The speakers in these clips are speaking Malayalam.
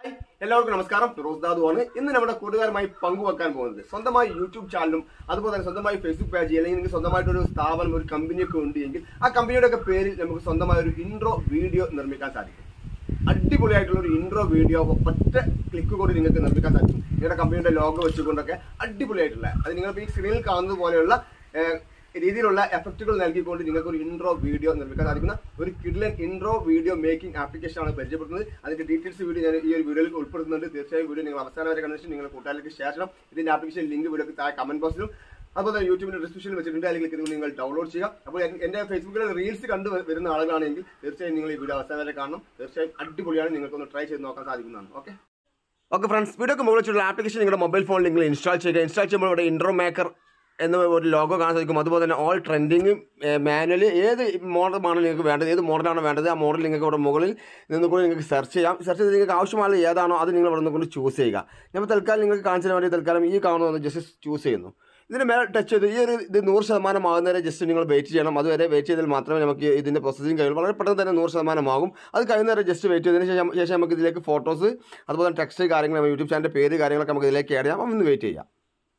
എല്ലാവർക്കും നമസ്കാരം ഫിറോസ് ദാദു ആണ് ഇന്ന് നമ്മുടെ കൂട്ടുകാരുമായി പങ്കുവെക്കാൻ പോകുന്നത് സ്വന്തമായി യൂട്യൂബ് ചാനലും അതുപോലെ തന്നെ സ്വന്തമായി ഫേസ്ബുക്ക് പേജ് അല്ലെങ്കിൽ നിങ്ങൾക്ക് സ്വന്തമായിട്ട് ഒരു സ്ഥാപനം ഒരു കമ്പനിയൊക്കെ ഉണ്ട് എങ്കിൽ ആ കമ്പനിയുടെ ഒക്കെ പേരിൽ നമുക്ക് സ്വന്തമായ ഒരു ഇൻട്രോ വീഡിയോ നിർമ്മിക്കാൻ സാധിക്കും അടിപൊളിയായിട്ടുള്ള ഒരു ഇൻട്രോ വീഡിയോ ഒറ്റ ക്ലിക്ക് കൊണ്ട് നിങ്ങൾക്ക് നിർമ്മിക്കാൻ സാധിക്കും നിങ്ങളുടെ കമ്പനിയുടെ ലോഗോ വെച്ചുകൊണ്ടൊക്കെ അടിപൊളിയായിട്ടുള്ള അത് നിങ്ങൾ ഈ സ്ക്രീനിൽ കാണുന്നത് പോലെയുള്ള ഏഹ്, രീതിയിലുള്ള എഫക്റ്റുകൾ നൽകിക്കൊണ്ട് നിങ്ങൾക്ക് ഒരു ഇൻട്രോ വീഡിയോ നിർമ്മിക്കാൻ സാധിക്കുന്ന ഒരു കിഡ്ലൻ ഇൻട്രോ വീഡിയോ മേക്കിംഗ് ആപ്ലിക്കേഷൻ ആണ് പരിചയപ്പെടുന്നത് അതിന്റെ ഡീറ്റെയിൽസ് വീഡിയോ ഞാൻ ഈ ഒരു വീഡിയോയിൽ ഉൾപ്പെടുത്തുന്നുണ്ട് തീർച്ചയായും വീഡിയോ നിങ്ങൾ അവസാനം വരെ കണ്ടിട്ട് നിങ്ങൾ കൂട്ടുകാരിലേക്ക് ഷെയർ ചെയ്യണം ഇതിന്റെ ആപ്ലിക്കേഷൻ ലിങ്ക് വീഡിയോക്ക് താഴെ കമന്റ് ബോക്സിലും അതുപോലെ തന്നെ യൂട്യൂബിന്റെ ഡിസ്ക്രിപ്ഷനിൽ വെച്ചിട്ടുണ്ട് അതിൽ ക്ലിക്ക് ചെയ്ത് നിങ്ങൾ ഡൗൺലോഡ് ചെയ്യുക അപ്പോൾ എൻ- എന്റെ ഫേസ്ബുക്കിൽ റീൽസ് കണ്ടു വ- വരുന്ന ആളുകളാണെങ്കിൽ തീർച്ചയായും നിങ്ങൾ ഈ വീഡിയോ അവസാനം വരെ കാണണം തീർച്ചയായും അടിപൊളിയാണ് നിങ്ങൾക്കൊന്ന് ട്രൈ ചെയ്ത് നോക്കാൻ സാധിക്കുന്നതാണ് ഓക്കെ ഓക്കെ ഫ്രണ്ട്സ് വീഡിയോക്ക് മുകളിൽ വെച്ചുള്ള ആപ്ലിക്കേഷൻ നിങ്ങളുടെ മൊബൈൽ ഫോണിൽ നിങ്ങൾ ഇൻസ്റ്റാൾ ചെയ്യുക ഇൻസ്റ്റാൾ ചെയ്യുമ്പോൾ ഇവിടെ ഇൻട്രോ മേക്കർ എന്ന ഒരു ലോഗോ കാണാൻ സാധിക്കും അതുപോലെ തന്നെ ഓൾ ട്രെൻഡിങ് മാനുവൽ ഏത് മോഡലാണ് നിങ്ങൾക്ക് വേണ്ടത് ഏത് മോഡലാണ് വേണ്ടത് ആ മോഡൽ നിങ്ങൾക്ക് ഇവിടെ മുകളിൽ നിന്നുകൊണ്ട് നിങ്ങൾക്ക് സെർച്ച് ചെയ്യാം സെർച്ച് ചെയ്ത് നിങ്ങൾക്ക് ആവശ്യമുള്ള ഏതാണോ അത് നിങ്ങൾ ഇവിടെ നിന്നുകൊണ്ട് ചൂസ് ചെയ്യുക ഞാൻ തൽക്കാലം നിങ്ങൾക്ക് കാണിച്ചു തരാൻ വേണ്ടി തൽക്കാലം ഈ കാണുന്നത് ജസ്റ്റ് ചൂസ് ചെയ്യുന്നു ഇതിന് മേലെ ടച്ച് ചെയ്ത് ഈ ഒരു ഇത് നൂറ് ശതമാനം ആകുന്നവരെ ജസ്റ്റ് നിങ്ങൾ വെയിറ്റ് ചെയ്യണം അതുവരെ വെയിറ്റ് ചെയ്താൽ മാത്രമേ നമുക്ക് ഇതിൻ്റെ പ്രോസസ്സിങ് കഴിയുള്ളൂ വളരെ പെട്ടെന്ന് തന്നെ നൂറ് ശതമാനമാകും അത് കഴിയുന്നവരെ ജസ്റ്റ് വെയിറ്റ് ചെയ്തതിന് ശേഷം ശേഷം നമുക്ക് ഇതിലേക്ക് ഫോട്ടോസ് അതുപോലെ ടെക്സ്റ്റ് കാര്യങ്ങൾ യൂട്യൂബ് ചാനലിൻ്റെ പേര് കാര്യങ്ങളൊക്കെ നമുക്ക് ഇതിലേക്ക് ആഡ് ചെയ്യാം ഒന്ന് വെയിറ്റ് ചെയ്യാം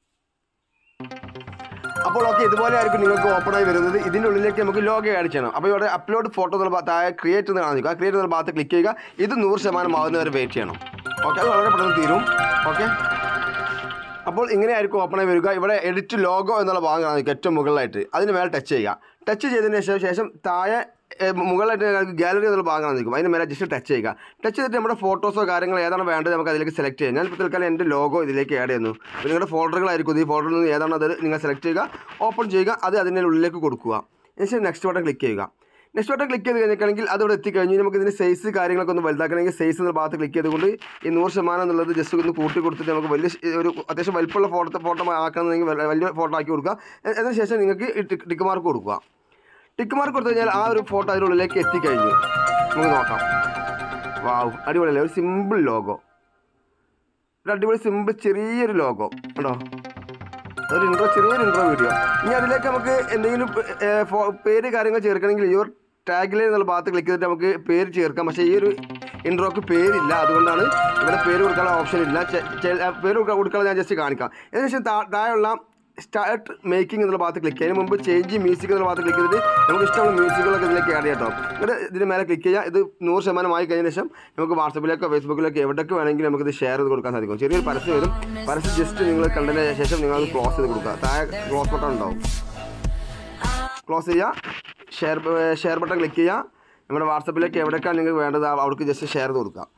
അപ്പോൾ ഓക്കെ ഇതുപോലെ ആയിരിക്കും നിങ്ങൾക്ക് ഓപ്പൺ ആയി വരുന്നത് ഇതിൻ്റെ ഉള്ളിലേക്ക് നമുക്ക് ലോഗോ ആഡ് ചെയ്യണം അപ്പോൾ ഇവിടെ അപ്ലോഡ് ഫോട്ടോ എന്നുള്ള ഭാഗത്ത് താഴെ ക്രിയേറ്റ് എന്ന് കാണിക്കുക ആ ക്രിയേറ്റ് എന്നുള്ള ഭാഗത്ത് ക്ലിക്ക് ചെയ്യുക ഇത് നൂറ് ശതമാനം ആകുന്നവരെ വെയിറ്റ് ചെയ്യണം ഓക്കെ അത് വളരെ പെട്ടെന്ന് തീരും ഓക്കെ അപ്പോൾ ഇങ്ങനെ ആയിരിക്കും ഓപ്പൺ ആയി വരിക ഇവിടെ എഡിറ്റ് ലോഗോ എന്നുള്ള ഭാഗം കാണിക്കും ഏറ്റവും മുകളിലായിട്ട് അതിന് മേലെ ടച്ച് ചെയ്യുക ടച്ച് ചെയ്തതിന് ശേഷം ശേഷം താഴെ ഏ, മുകളിലായിട്ട് ഗാലറി എന്നുള്ള ഭാഗം കാണിക്കും അതിന് മേലെ ജസ്റ്റ് ടച്ച് ചെയ്യുക ടച്ച് ചെയ്തിട്ട് നമ്മുടെ ഫോട്ടോസോ കാര്യങ്ങളോ ഏതാണ് വേണ്ടത് നമുക്ക് അതിലേക്ക് സെലക്ട് ചെയ്യാം ഞാൻ ഇപ്പോൾ തൽക്കാലം എൻ്റെ ലോഗോ ഇതിലേക്ക് ആഡ് ചെയ്യുന്നു അപ്പോൾ നിങ്ങളുടെ ഫോൾഡറുകളായിരിക്കും ഈ ഫോൾഡറിൽ നിന്ന് ഏതാണ് അത് നിങ്ങൾ സെലക്ട് ചെയ്യുക ഓപ്പൺ ചെയ്യുക അത് അതിൻ്റെ ഉള്ളിലേക്ക് കൊടുക്കുക എന്നിട്ട് നെക്സ്റ്റ് ബട്ടൺ ക്ലിക്ക് ചെയ്യുക നെക്സ്റ്റ് ബട്ടൺ ക്ലിക്ക് ചെയ്ത് കഴിഞ്ഞിട്ടുണ്ടെങ്കിൽ അതവിടെ എത്തിക്കഴിഞ്ഞ് നമുക്ക് ഇതിൻ്റെ സൈസ് കാര്യങ്ങളൊക്കെ ഒന്ന് വലുതാക്കണമെങ്കിൽ സൈസ് എന്ന ഭാഗത്ത് ക്ലിക്ക് ചെയ്തുകൊണ്ട് ഈ നൂറ് ശതമാനം എന്നുള്ളത് ജസ്റ്റ് ഒന്ന് കൂട്ടി കൊടുത്തിട്ട് നമുക്ക് വലിയ ശ- ഒരു അത്യാവശ്യം വലിപ്പമുള്ള ഫോട്ടോ ഫോട്ടോ ആക്കണമെങ്കിൽ വല- വലിയ ഫോട്ടോ ആക്കി കൊടുക്കുക എ- അതിന് ശേഷം നിങ്ങൾക്ക് ഈ ടിക്ക് ടിക്ക് മാർക്ക് കൊടുക്കുക ടിക്ക് മാർക്ക് കൊടുത്തു കഴിഞ്ഞാൽ ആ ഒരു ഫോട്ടോ അതിനുള്ളിലേക്ക് എത്തിക്കഴിഞ്ഞു നമുക്ക് നോക്കാം വാവ് അടിപൊളിയല്ലേ ഒരു സിമ്പിൾ ലോഗോ ഒരു അടിപൊളി സിമ്പിൾ ചെറിയൊരു ലോഗോ കേട്ടോ ഒരു ഇൻട്രോ ചെറിയൊരു ഇൻട്രോ വീഡിയോ ഇനി അതിലേക്ക് നമുക്ക് എന്തെങ്കിലും ഏ, ഫോ- പേര് കാര്യങ്ങൾ ചേർക്കണമെങ്കിൽ ഈ ഒരു ടാഗിലെ എന്നുള്ള ഭാഗത്ത് ക്ലിക്ക് ചെയ്തിട്ട് നമുക്ക് പേര് ചേർക്കാം പക്ഷേ ഈ ഒരു ഇൻട്രോക്ക് പേരില്ല അതുകൊണ്ടാണ് ഇവിടെ പേര് കൊടുക്കാനുള്ള ഓപ്ഷൻ ഇല്ല ചെ- ചെ- ആ, പേര് കൊടുക്കാൻ കൊടുക്കാനുള്ള ഞാൻ ജസ്റ്റ് കാണിക്കാം അതിനുശേഷം താ- താഴെയുള്ള സ്റ്റാർട്ട് മേക്കിംഗ് എന്നുള്ള ഭാഗത്ത് ക്ലിക്ക് ചെയ്യുക അതിന് മുമ്പ് ചേഞ്ച് മ്യൂസിക് എന്നുള്ള ഭാഗത്ത് ക്ലിക്ക് ചെയ്തിട്ട് നമുക്ക് ഇഷ്ടമുള്ള മ്യൂസിക്കുകളൊക്കെ ഇതിലേക്ക് ആഡ് ചെയ്യാം കേട്ടോ ഇവിടെ ഇതിന് മേലെ ക്ലിക്ക് ചെയ്യുക ഇത് നൂറ് ശതമാനമായി കഴിഞ്ഞ ശേഷം നമുക്ക് വാട്സപ്പിലേക്കോ ഫേസ്ബുക്കിലേക്കോ എവിടെയൊക്കെ വേണമെങ്കിലും നമുക്ക് ഇത് ഷെയർ ചെയ്ത് കൊടുക്കാൻ സാധിക്കും ചെറിയൊരു പരസ്യം വരും പരസ്യം ജസ്റ്റ് നിങ്ങൾ കണ്ടതിന് ശേഷം നിങ്ങൾ അത് ക്ലോസ് ചെയ്ത് കൊടുക്കുക താഴെ ക്ലോസ് ബട്ടൺ ഉണ്ടാവും ക്ലോസ് ചെയ്യുക ഷെയർ ഷെയർ ബട്ടൺ ക്ലിക്ക് ചെയ്യുക നമ്മുടെ വാട്സപ്പിലേക്ക് എവിടേക്കാണ് നിങ്ങൾക്ക് വേണ്ടത് ആ- അവിടേക്ക് ജസ്റ്റ് ഷെയർ ചെയ്ത് കൊടുക്കുക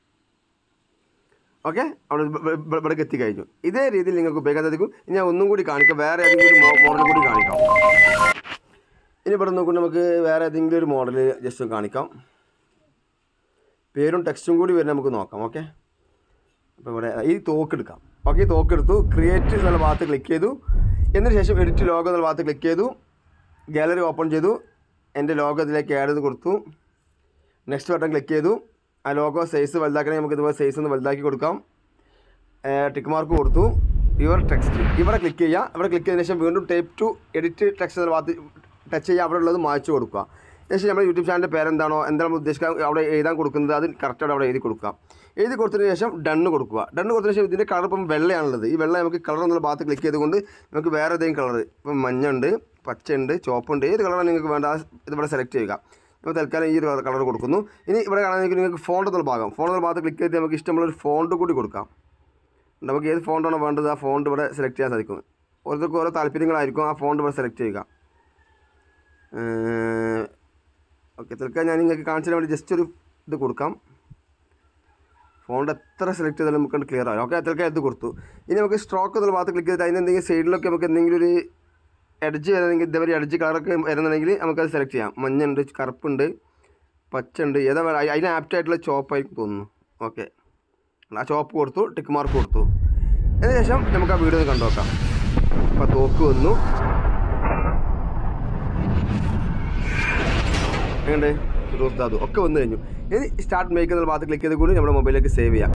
ഓക്കെ അവിടെ ഇവ- ഇവ- ഇവ- ഇവിടേക്ക് എത്തിക്കഴിഞ്ഞു ഇതേ രീതിയിൽ നിങ്ങൾക്ക് ഉപയോഗിക്കാൻ സാധിക്കും ഇനി ഞാൻ ഒന്നും കൂടി കാണിക്കാം വേറെ ഏതെങ്കിലും ഒരു മോഡൽ കൂടി കാണിക്കാം ഇനി ഇവിടെ നോക്കുമ്പോൾ നമുക്ക് വേറെ ഏതെങ്കിലും ഒരു മോഡൽ ജസ്റ്റ് കാണിക്കാം പേരും ടെക്സ്റ്റും കൂടി വരെ നമുക്ക് നോക്കാം ഓക്കെ അപ്പോൾ ഇവിടെ ഈ തോക്ക് എടുക്കാം ഓക്കെ ഈ തോക്ക് എടുത്തു ക്രിയേറ്റ് എന്നുള്ള ഭാഗത്ത് ക്ലിക്ക് ചെയ്തു എന്നതിന് ശേഷം എഡിറ്റ് ലോഗോ എന്നുള്ള ഭാഗത്ത് ക്ലിക്ക് ചെയ്തു ഗാലറി ഓപ്പൺ ചെയ്തു എൻ്റെ ലോഗോ ഇതിലേക്ക് ആഡ് ചെയ്ത് കൊടുത്തു നെക്സ്റ്റ് ബട്ടൺ ക്ലിക്ക് ചെയ്തു ആ ലോഗോ സൈസ് വലുതാക്കണമെങ്കിൽ നമുക്ക് ഇതുപോലെ സൈസ് ഒന്ന് വലുതാക്കി കൊടുക്കാം ടിക്ക് മാർക്ക് കൊടുത്തു യുവർ ടെക്സ്റ്റ് ഇവിടെ ക്ലിക്ക് ചെയ്യുക ഇവിടെ ക്ലിക്ക് ചെയ്തതിന് ശേഷം വീണ്ടും ടൈപ്പ് ടു എഡിറ്റ് ടെക്സ്റ്റ് എന്ന ഭാഗത്ത് ടച്ച് ചെയ്യുക അവിടെ ഉള്ളത് മായ്ച്ചു കൊടുക്കുക ശേഷം നമ്മുടെ യൂട്യൂബ് ചാനലിൻ്റെ പേരെന്താണോ എന്താണ് നമ്മൾ ഉദ്ദേശിക്കുക അവിടെ എഴുതാൻ കൊടുക്കുന്നത് അത് കറക്റ്റായിട്ട് അവിടെ എഴുതി കൊടുക്കുക എഴുതി കൊടുത്തതിന് ശേഷം ഡണ്ണ് കൊടുക്കുക ഡണ്ണ് കൊടുത്തതിന് ശേഷം ഇതിൻ്റെ കളർ ഇപ്പം വെള്ളയാണുള്ളത് ഈ വെള്ള നമുക്ക് കളർ എന്നുള്ള ഭാഗത്ത് ക്ലിക്ക് ചെയ്തുകൊണ്ട് നമുക്ക് വേറെ ഏതെങ്കിലും കളർ ഇപ്പം മഞ്ഞുണ്ട് പച്ചയുണ്ട് ചുവപ്പുണ്ട് ഏത് കളറാണ് നിങ്ങൾക്ക് വേണ്ട ആ ഇത് ഇവിടെ സെലക്ട് ചെയ്യുക ഇപ്പോൾ തൽക്കാലം ഈ ഒരു കളർ കൊടുക്കുന്നു ഇനി ഇവിടെ കാണാനെങ്കിൽ നിങ്ങൾക്ക് ഫോണ്ട് എന്നുള്ള ഭാഗം ഫോണ്ട് എന്നുള്ള ഭാഗത്ത് ക്ലിക്ക് ചെയ്ത് നമുക്ക് ഇഷ്ടമുള്ള ഒരു ഫോണ്ട് കൂടി കൊടുക്കാം നമുക്ക് ഏത് ഫോണ്ടാണോ വേണ്ടത് ആ ഫോണ്ട് ഇവിടെ സെലക്ട് ചെയ്യാൻ സാധിക്കും ഓരോരുത്തർക്കും ഓരോ താല്പര്യങ്ങളായിരിക്കും ആ ഫോണ്ട് ഇവിടെ സെലക്ട് ചെയ്യുക ഓക്കെ തൽക്കാലം ഞാൻ നിങ്ങൾക്ക് കാണിച്ചു തരാൻ വേണ്ടി ജസ്റ്റ് ഒരു ഇത് കൊടുക്കാം ഫോണ്ട് എത്ര സെലക്ട് ചെയ്താലും നമുക്ക് ക്ലിയർ ആവും ഓക്കെ തൽക്കാലം ഇത് കൊടുത്തു ഇനി നമുക്ക് സ്ട്രോക്ക് എന്നുള്ള ഭാഗത്ത് ക്ലിക്ക് ചെയ്തിട്ട് അതിന് എന്തെങ്കിലും സൈഡിലൊക്കെ നമുക്ക് എന്തെങ്കിലും ഒരു എഡ്ജ് വരുന്നെങ്കിൽ ഇതേപോലെ എഡ്ജ് കളറൊക്കെ വരുന്നുണ്ടെങ്കിൽ നമുക്കത് സെലക്ട് ചെയ്യാം മഞ്ഞുണ്ട് കറുപ്പുണ്ട് പച്ചുണ്ട് ഏതാ വേണം അതിന് ആപ്റ്റ് ആയിട്ടുള്ള ചോപ്പായിരിക്കും തോന്നുന്നു ഓക്കെ ആ ചോപ്പ് കൊടുത്തു ടിക്ക് മാർക്ക് കൊടുത്തു അതിന് ശേഷം നമുക്ക് ആ വീഡിയോ കണ്ടു നോക്കാം അപ്പോൾ തോക്ക് വന്നു എങ്ങനെയുണ്ട് ഫിറോസ് ദാദു ഒക്കെ വന്നു കഴിഞ്ഞു ഇനി സ്റ്റാർട്ട് മേക്ക് എന്നുള്ള ഭാഗത്ത് ക്ലിക്ക് ചെയ്ത് കൂടി നമ്മുടെ മൊബൈലിലേക്ക് സേവ് ചെയ്യാം